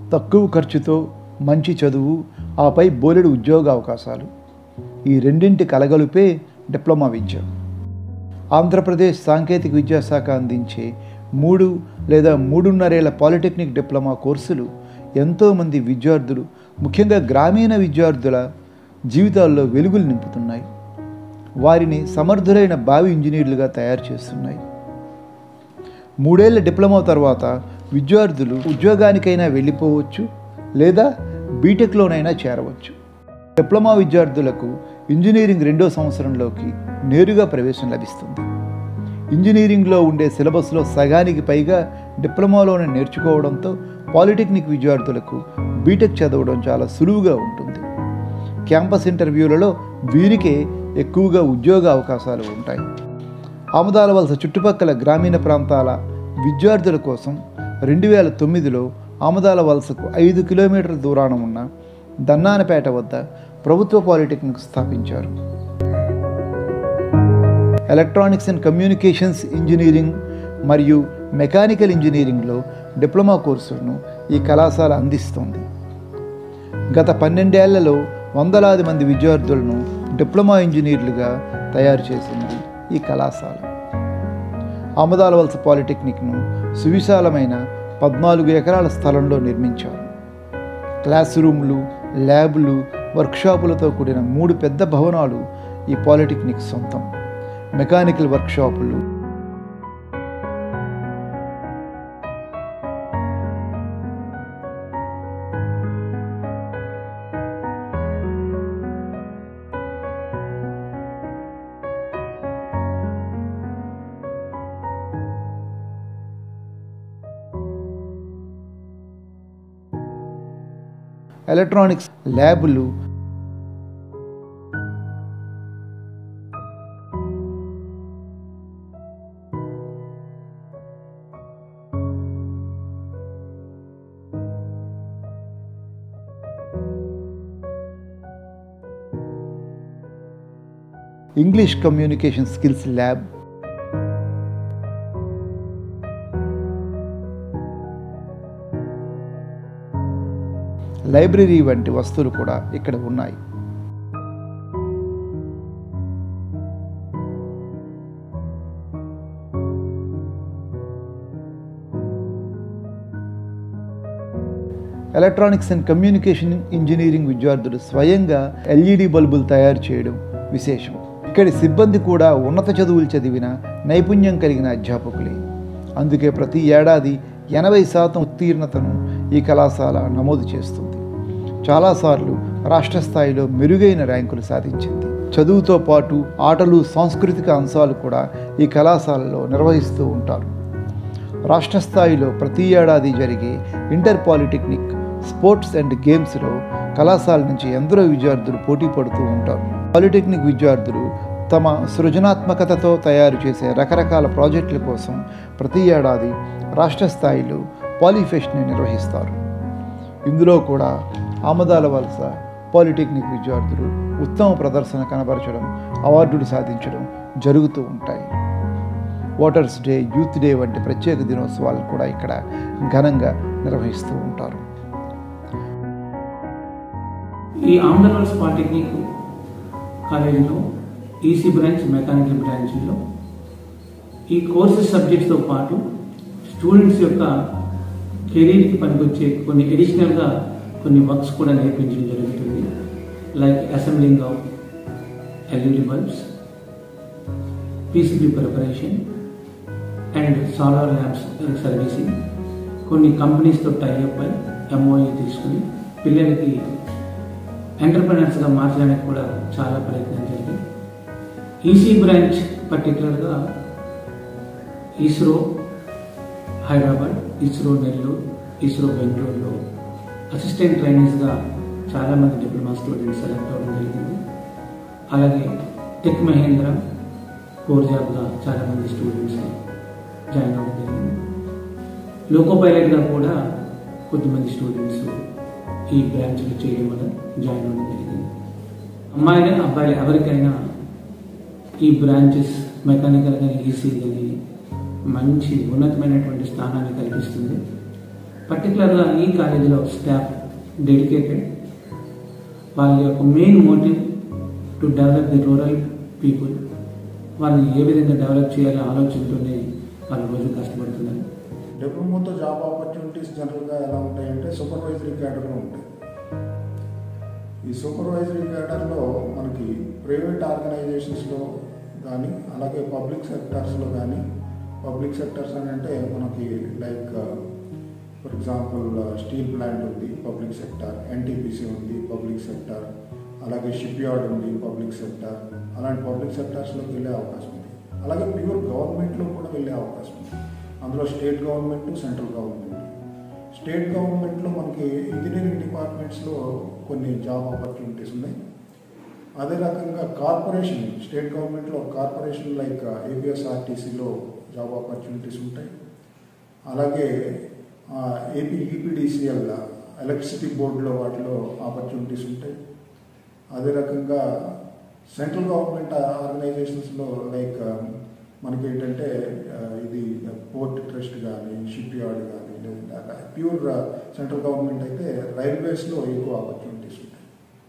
తక్కువ ఖర్చుతో మంచి చదువు ఆపై బోలెడు ఉద్యోగ అవకాశాలు ఈ రెండింటి కలగలుపే డిప్లొమా విద్య ఆంధ్రప్రదేశ్ సాంకేతిక విద్యాశాఖ అందించే మూడు లేదా మూడున్నరేళ్ల పాలిటెక్నిక్ డిప్లొమా కోర్సులు ఎంతోమంది విద్యార్థులు ముఖ్యంగా గ్రామీణ విద్యార్థుల జీవితాల్లో వెలుగులు నింపుతున్నాయి వారిని సమర్థులైన భావి ఇంజనీర్లుగా తయారు చేస్తున్నాయి మూడేళ్ల డిప్లొమా తర్వాత విద్యార్థులు ఉద్యోగానికైనా వెళ్ళిపోవచ్చు లేదా బీటెక్లోనైనా చేరవచ్చు డిప్లొమా విద్యార్థులకు ఇంజనీరింగ్ రెండో సంవత్సరంలోకి నేరుగా ప్రవేశం లభిస్తుంది ఇంజనీరింగ్లో ఉండే సిలబస్లో సగానికి పైగా డిప్లొమాలోనే నేర్చుకోవడంతో పాలిటెక్నిక్ విద్యార్థులకు బీటెక్ చదవడం చాలా సులువుగా ఉంటుంది క్యాంపస్ ఇంటర్వ్యూలలో వీరికే ఎక్కువగా ఉద్యోగ అవకాశాలు ఉంటాయి ఆముదాల వలస చుట్టుపక్కల గ్రామీణ ప్రాంతాల విద్యార్థుల కోసం రెండు వేల తొమ్మిదిలో ఆముదాల వలసకు ఐదు కిలోమీటర్ల దూరాన ఉన్న దన్నానపేట వద్ద ప్రభుత్వ పాలిటెక్నిక్ స్థాపించారు ఎలక్ట్రానిక్స్ అండ్ కమ్యూనికేషన్స్ ఇంజనీరింగ్ మరియు మెకానికల్ ఇంజనీరింగ్లో డిప్లొమా కోర్సులను ఈ కళాశాల అందిస్తుంది గత పన్నెండేళ్లలో వందలాది మంది విద్యార్థులను డిప్లొమా ఇంజనీర్లుగా తయారు చేసింది ఈ కళాశాల ఆమదాల వలస పాలిటెక్నిక్ను సువిశాలమైన పద్నాలుగు ఎకరాల స్థలంలో నిర్మించారు క్లాస్ రూమ్లు ల్యాబ్లు వర్క్షాపులతో కూడిన మూడు పెద్ద భవనాలు ఈ పాలిటెక్నిక్ సొంతం మెకానికల్ వర్క్షాపులు ఎలక్ట్రానిక్స్ ల్యాబులు English communication skills lab library వంటి వస్తువులు కూడా ఇక్కడ ఉన్నాయి ఎలక్ట్రానిక్స్ అండ్ కమ్యూనికేషన్ ఇంజనీరింగ్ విద్యార్థులు స్వయంగా ఎల్ఈడి బల్బులు తయారు చేయడం విశేషం ఇక్కడి సిబ్బంది కూడా ఉన్నత చదువులు చదివిన నైపుణ్యం కలిగిన అధ్యాపకులే అందుకే ప్రతి ఏడాది ఎనభై శాతం ఉత్తీర్ణతను ఈ కళాశాల నమోదు చేస్తుంది చాలాసార్లు రాష్ట్ర స్థాయిలో మెరుగైన ర్యాంకులు సాధించింది చదువుతో పాటు ఆటలు సాంస్కృతిక అంశాలు కూడా ఈ కళాశాలలో నిర్వహిస్తూ ఉంటారు రాష్ట్ర స్థాయిలో ప్రతి ఏడాది జరిగే ఇంటర్ పాలిటెక్నిక్ స్పోర్ట్స్ అండ్ గేమ్స్లో కళాశాల నుంచి ఎందరో విద్యార్థులు పోటీ పడుతూ ఉంటారు పాలిటెక్నిక్ విద్యార్థులు తమ సృజనాత్మకతతో తయారు చేసే రకరకాల ప్రాజెక్టుల కోసం ప్రతి ఏడాది రాష్ట్ర స్థాయిలో పాలిఫెస్ట్ని నిర్వహిస్తారు ఇందులో కూడా ఆమదాల వలస పాలిటెక్నిక్ విద్యార్థులు ఉత్తమ ప్రదర్శన కనబరచడం అవార్డులు సాధించడం జరుగుతూ ఉంటాయి ఓటర్స్ డే యూత్ డే వంటి ప్రత్యేక దినోత్సవాలు కూడా ఇక్కడ ఘనంగా నిర్వహిస్తూ ఉంటారు ఈ ఆంధ్రప్రదేశ్ పాలిటెక్నిక్ కాలేజీలో ఈసీ బ్రాంచ్ మెకానికల్ బ్రాంచ్లో ఈ కోర్సెస్ సబ్జెక్ట్స్తో పాటు స్టూడెంట్స్ యొక్క కెరీర్కి పనికొచ్చే కొన్ని ఎడిషనల్గా కొన్ని వర్క్స్ కూడా నేర్పించడం జరుగుతుంది like assembling of LED bulbs PCB preparation and solar labs servicing కొన్ని కంపెనీస్తో టైఅప్ అయి ఎంఓఈ తీసుకుని పిల్లలకి ఎంటర్ప్రినర్స్గా మార్చడానికి కూడా చాలా ప్రయత్నం జరిగింది ఈసీ బ్రాంచ్ పర్టికులర్గా ఇస్రో హైదరాబాద్ ఇస్రో నెల్లూరు ఇస్రో బెంగళూరులో అసిస్టెంట్ ట్రైనీస్గా చాలామంది డిప్లొమా స్టూడెంట్స్ సెలెక్ట్ అవ్వడం జరిగింది అలాగే టెక్ మహేంద్ర కోర్ జాబ్గా చాలామంది స్టూడెంట్స్ జాయిన్ అవ్వడం జరిగింది లోకో పైలట్గా కూడా కొద్దిమంది స్టూడెంట్స్ ఈ బ్రాంచ్లో చేయడం వల్ల జాయిన్ అవ్వడం జరిగింది అమ్మాయిలు అబ్బాయిలు ఎవరికైనా ఈ బ్రాంచెస్ మెకానికల్ కానీ ఈసీ కానీ మంచి ఉన్నతమైనటువంటి స్థానాన్ని కల్పిస్తుంది పర్టికులర్గా ఈ కాలేజీలో స్టాఫ్ డెడికేటెడ్ వాళ్ళ యొక్క main motive to develop the rural people వాళ్ళని ఏ విధంగా డెవలప్ చేయాలనే ఆలోచనతోనే వాళ్ళు రోజు కష్టపడుతున్నారు డిప్లొమాతో జాబ్ ఆపర్చునిటీస్ జనరల్గా ఎలా ఉంటాయంటే సూపర్వైజరీ క్యాడర్లో ఉంటాయి ఈ సూపర్వైజరీ క్యాడర్లో మనకి ప్రైవేట్ ఆర్గనైజేషన్స్లో కానీ అలాగే పబ్లిక్ సెక్టార్స్లో కానీ పబ్లిక్ సెక్టార్స్ అని అంటే మనకి like for example steel plant ఉంది పబ్లిక్ సెక్టార్ ఎన్టీపీసీ ఉంది పబ్లిక్ సెక్టార్ అలాగే షిప్ యార్డ్ ఉంది పబ్లిక్ సెక్టార్ అలాంటి పబ్లిక్ సెక్టార్స్లోకి వెళ్ళే అవకాశం ఉంది అలాగే ప్యూర్ గవర్నమెంట్లో కూడా వెళ్ళే అవకాశం ఉంది అందులో state government central government state గవర్నమెంట్లో మనకి ఇంజనీరింగ్ డిపార్ట్మెంట్స్లో కొన్ని జాబ్ ఆపర్చునిటీస్ ఉన్నాయి అదే రకంగా కార్పొరేషన్ స్టేట్ గవర్నమెంట్లో కార్పొరేషన్ లైక్ ఏపీఎస్ఆర్టీసీలో జాబ్ ఆపర్చునిటీస్ ఉంటాయి అలాగే ఏపీ ఈపీడీసీఎల్ ఎలక్ట్రిసిటీ బోర్డులో వాటిలో ఆపర్చునిటీస్ ఉంటాయి అదే రకంగా సెంట్రల్ గవర్నమెంట్ ఆర్గనైజేషన్స్లో లైక్ మనకి ఏంటంటే ఆ, ఇది పోర్ట్ ట్రస్ట్ కానీ షిప్ యార్డ్ కానీ లేదా ప్యూర్ సెంట్రల్ గవర్నమెంట్ అయితే రైల్వేస్లో ఎక్కువ ఆపర్చునిటీస్ ఉంటాయి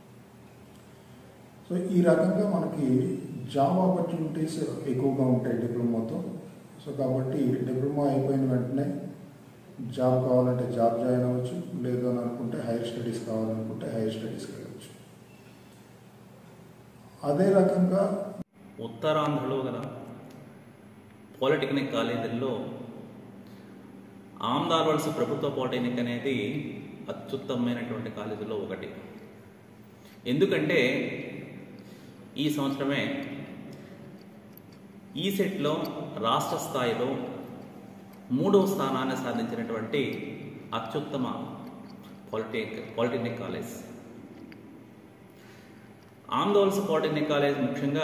సో ఈ రకంగా మనకి జాబ్ ఆపర్చునిటీస్ ఎక్కువగా ఉంటాయి డిప్లొమాతో సో కాబట్టి డిప్లొమా అయిపోయిన వెంటనే జాబ్ కావాలంటే జాబ్ జాయిన్ అవ్వచ్చు లేదు అని అనుకుంటే హైయర్ స్టడీస్ కావాలనుకుంటే హైయర్ స్టడీస్కి వెళ్ళవచ్చు అదే రకంగా ఉత్తరాంధ్రలో గల పాలిటెక్నిక్ కాలేజీల్లో ఆమ్దార్వల్స్ ప్రభుత్వ పాలిటెక్నిక్ అనేది అత్యుత్తమమైనటువంటి కాలేజీలో ఒకటి ఎందుకంటే ఈ సంవత్సరమే ఈ సెట్లో రాష్ట్ర స్థాయిలో మూడవ స్థానాన్ని సాధించినటువంటి అత్యుత్తమ పాలిటెక్ పాలిటెక్నిక్ కాలేజ్ ఆందోళన పాలిటెక్నిక్ కాలేజ్ ముఖ్యంగా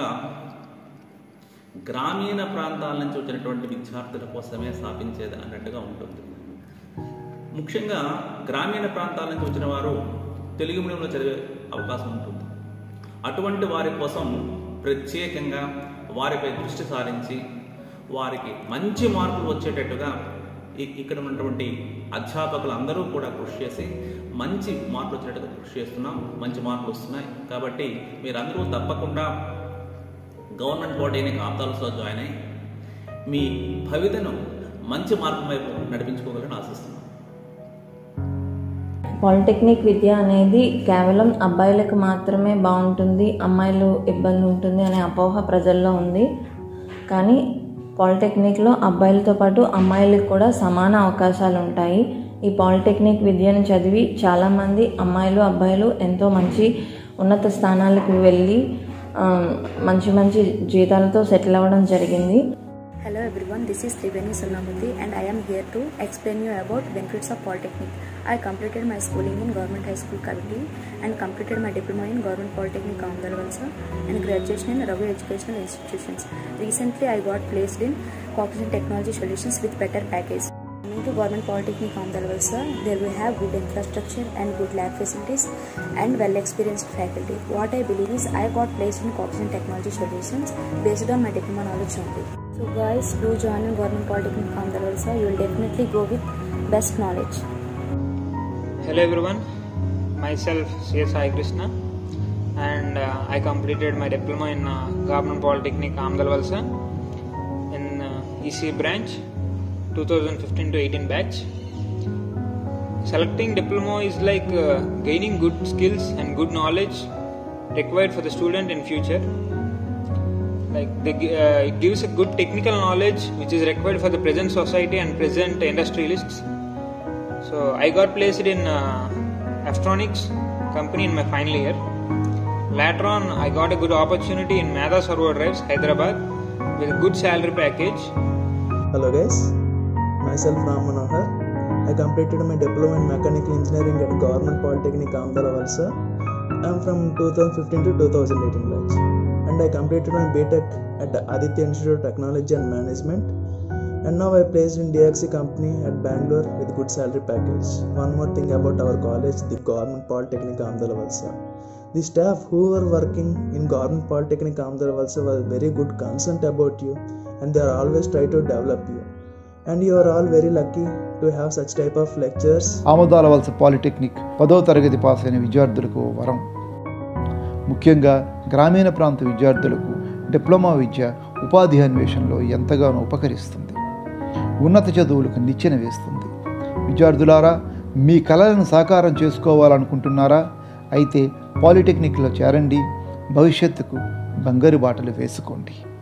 గ్రామీణ ప్రాంతాల నుంచి వచ్చినటువంటి విద్యార్థుల కోసమే స్థాపించేది అన్నట్టుగా ఉంటుంది ముఖ్యంగా గ్రామీణ ప్రాంతాల నుంచి వచ్చిన వారు తెలుగు మీడియంలో చదివే అవకాశం ఉంటుంది అటువంటి వారి కోసం ప్రత్యేకంగా వారిపై దృష్టి సారించి వారికి మంచి మార్కులు వచ్చేటట్టుగా ఇ- ఇక్కడ ఉన్నటువంటి అధ్యాపకులు అందరూ కూడా కృషి చేసి మంచి మార్కులు వచ్చేటట్టుగా కృషి చేస్తున్నాం మంచి మార్కులు వస్తున్నాయి కాబట్టి మీరందరూ తప్పకుండా గవర్నమెంట్ పాలిటెక్నిక్ ఆప్తాల్స్లో జాయిన్ అయ్యి మీ భవితను మంచి మార్గం వైపు నడిపించుకోగలని ఆశిస్తున్నాను పాలిటెక్నిక్ విద్య అనేది కేవలం అబ్బాయిలకు మాత్రమే బాగుంటుంది అమ్మాయిలు ఇబ్బంది ఉంటుంది అనే అపోహ ప్రజల్లో ఉంది కానీ పాలిటెక్నిక్లో అబ్బాయిలతో పాటు అమ్మాయిలకు కూడా సమాన అవకాశాలు ఉంటాయి ఈ పాలిటెక్నిక్ విద్యను చదివి చాలామంది అమ్మాయిలు అబ్బాయిలు ఎంతో మంచి ఉన్నత స్థానాలకు వెళ్ళి ఆ, మంచి మంచి జీతాలతో సెటిల్ అవ్వడం జరిగింది Hello everyone, this is Triveni Sunnamuthi and I am here to explain you about benefits of Polytechnic. I completed my schooling in Government High School Kaviti and completed my diploma in Government Polytechnic Ahmedabad and graduation in Ravi Educational Institutions. Recently I got placed in Cognizant Technology Solutions with better package. Coming to Government Polytechnic Ahmedabad there we have good infrastructure and good lab facilities and well experienced faculty. What I believe is I got placed in Cognizant Technology Solutions based on my diploma knowledge only. So guys, do join in Government Polytechnic Ahmedabad You will definitely go with best knowledge. Hello everyone, myself C.S. Sai Krishna and uh, I completed my diploma in uh, Government Polytechnic Ahmedabad in uh, EC branch 2015 to 18 batch. Selecting diploma is like uh, gaining good skills and good knowledge required for the student in future. Like they, gi- uh, it gives a good technical knowledge which is required for the present society and present industrialists. So I got placed in uh, Astronics company in my final year. Later on, I got a good opportunity in Mada Servo Drives, Hyderabad, with a good salary package. Hello guys, myself Ram Manohar. I completed my diploma in mechanical engineering at Government Polytechnic Ahmedabad Valsa. I am from 2015 to 2018 batch and I completed my BTech at the Aditya Institute of Technology and Management and now I placed in DXC company at Bangalore with good salary package. One more thing about our college, the Government Polytechnic Ahmedabad Valsa. The staff who were working in Government Polytechnic Ahmedabad Valsa were very good concerned about you and they are always try to develop you and you are all very lucky to have such type of lectures Amadala వలస polytechnic పదో తరగతి pass అయిన విద్యార్థులకు ఓ వరం ముఖ్యంగా గ్రామీణ ప్రాంత విద్యార్థులకు డిప్లొమా విద్య ఉపాధి అన్వేషణలో ఎంతగానో ఉపకరిస్తుంది ఉన్నత చదువులకు నిచ్చెన వేస్తుంది విద్యార్థులారా మీ కళలను సాకారం చేసుకోవాలనుకుంటున్నారా అయితే పాలిటెక్నిక్లో చేరండి భవిష్యత్తుకు బంగారు బాటలు వేసుకోండి